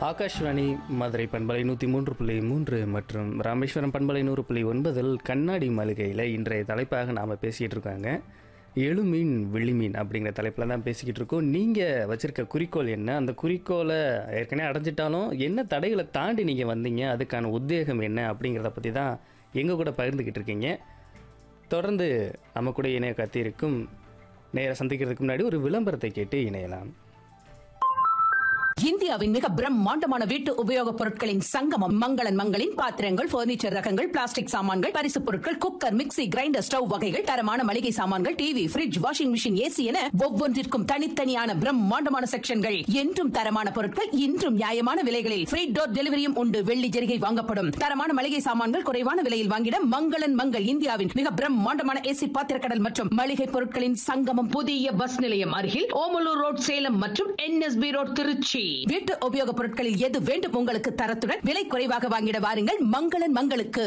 ஆகாஷ்வாணி மதுரை பண்பலை நூற்றி மூன்று புள்ளி மூன்று மற்றும் ராமேஸ்வரம் பண்பலை நூறு புள்ளி ஒன்பதில் கண்ணாடி மளிகையில் இன்றைய தலைப்பாக நாம் பேசிகிட்டு இருக்காங்க எழுமீன் விழிமீன் அப்படிங்கிற தலைப்பில் தான் பேசிக்கிட்டு இருக்கோம் நீங்கள் வச்சுருக்க குறிக்கோள் என்ன அந்த குறிக்கோளை ஏற்கனவே அடைஞ்சிட்டாலும் என்ன தடைகளை தாண்டி நீங்கள் வந்தீங்க அதுக்கான உத்வேகம் என்ன அப்படிங்கிறத பற்றி தான் எங்கள் கூட பகிர்ந்துக்கிட்டு இருக்கீங்க தொடர்ந்து நம்ம கூட இணைய கத்திருக்கும் நேர சந்திக்கிறதுக்கு முன்னாடி ஒரு விளம்பரத்தை கேட்டு இணையலாம் இந்தியாவின் மிக பிரம்மாண்டமான வீட்டு உபயோகப் பொருட்களின் சங்கமம் மங்களன் மங்களின் பாத்திரங்கள் பர்னிச்சர் ரகங்கள் பிளாஸ்டிக் சாமான்கள் பரிசுப் பொருட்கள் குக்கர் மிக்ஸி கிரைண்டர் ஸ்டவ் வகைகள் தரமான மளிகை சாமான்கள் TV fridge washing machine AC என ஒவ்வொன்றிற்கும் தனித்தனியான பிரம்மாண்டமான செக்ஷன்கள் என்றும் தரமான பொருட்கள் இன்றும் நியாயமான விலைகளில் ஃப்ரீ டோர் டெலிவரியும் உண்டு வெள்ளி ஜெரிகை வாங்கப்படும் தரமான மளிகை சாமான்கள் குறைவான விலையில் வாங்கிட மங்களன் மங்கள் இந்தியாவின் மிக பிரம்மாண்டமான ஏசி பாத்திரக்கடல் மற்றும் மளிகை பொருட்களின் சங்கமம் புதிய பஸ் நிலையம் அருகில் ஓமலூர் ரோட் சேலம் மற்றும் என்எஸ்பி ரோட் திருச்சி வீட்டு உபயோகப் பொருட்களில் எது வேண்டும் உங்களுக்கு தரத்துடன் விலை குறைவாக வாங்கிட வாருங்கள் மங்களன் மங்களுக்கு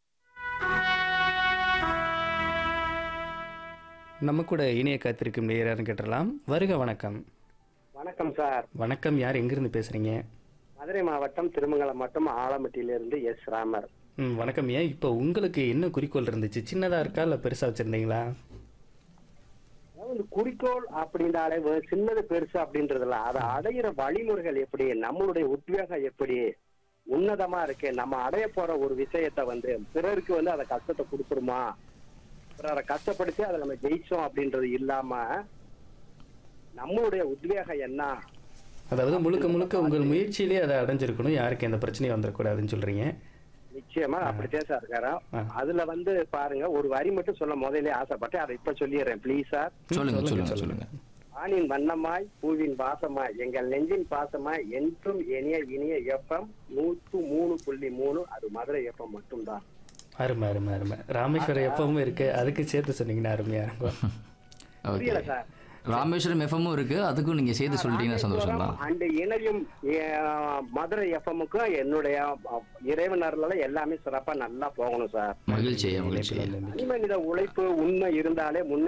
நம்ம கூட இணைய காத்திருக்கும் நேரன்னு கேட்டலாம் வருக வணக்கம் வணக்கம் சார் வணக்கம் யார் எங்கிருந்து பேசுறீங்க மதுரை மாவட்டம் திருமங்கலம் மட்டும் ஆலமட்டியிலிருந்து எஸ் ராமர் ம் வணக்கம் ஏன் இப்போ உங்களுக்கு என்ன குறிக்கோள் இருந்துச்சு சின்னதா இருக்கா இல்லை பெருசா வச்சிருந்தீங்களா அதாவது குறிக்கோள் அப்படின்றாலே வெறும் சின்னது பெருசு அப்படின்றதுல அதை அடையிற வழிமுறைகள் எப்படி நம்மளுடைய உத்வேகம் எப்படி உன்னதமா இருக்கு நம்ம அடைய போற ஒரு விஷயத்த வந்து பிறருக்கு வந்து அதை கஷ்டத்தை கொடுத்துருமா பிறரை கஷ்டப்படுத்தி அதை நம்ம ஜெயிச்சோம் அப்படின்றது இல்லாம நம்மளுடைய உத்வேகம் என்ன அதாவது முழுக்க முழுக்க உங்கள் முயற்சியிலே அதை அடைஞ்சிருக்கணும் யாருக்கு எந்த பிரச்சனையும் வந்துடக்கூடாதுன்னு சொல்றீங்க நிச்சயமா அப்படித்தான் சார் இருக்காரா ஆ. அதுல வந்து பாருங்க ஒரு வரி மட்டும் சொல்ல முதல்ல ஆசைப்பட்டேன் அதை இப்ப சொல்லிடுறேன் ப்ளீஸ் சார் சொல்லுங்க சொல்லுங்க சொல்லுங்க ஆணின் வண்ணமாய் பூவின் வாசமாய் எங்கள் நெஞ்சின் பாசமாய் என்றும் இனிய இனிய எஃப்எம் நூற்று மூணு புள்ளி மூணு அது மதுரை எஃப்எம் மட்டும்தான் அருமை அருமை அருமை ராமேஸ்வரம் எப்பவும் இருக்கு அதுக்கு சேர்த்து சொன்னீங்கன்னா அருமையா இருக்கும் ஓகே புரியல சார் ராமேஸ்வரம் எஃப்எம்மும் இருக்கு அதுக்கும் நீங்க சேர்த்து சொல்லிட்டீங்கன்னா சந்தோஷம் தான் அண்ட் இணையும் அஹ், மதுரை எஃப்எம்முக்கும் என்னுடைய அஹ், இறைவனர்ல எல்லாமே சிறப்பா நல்லா போகணும் சார் மகிழ்ச்சி மகிழ்ச்சி தனி மனித உழைப்பு உண்மை இருந்தாலே முன்னே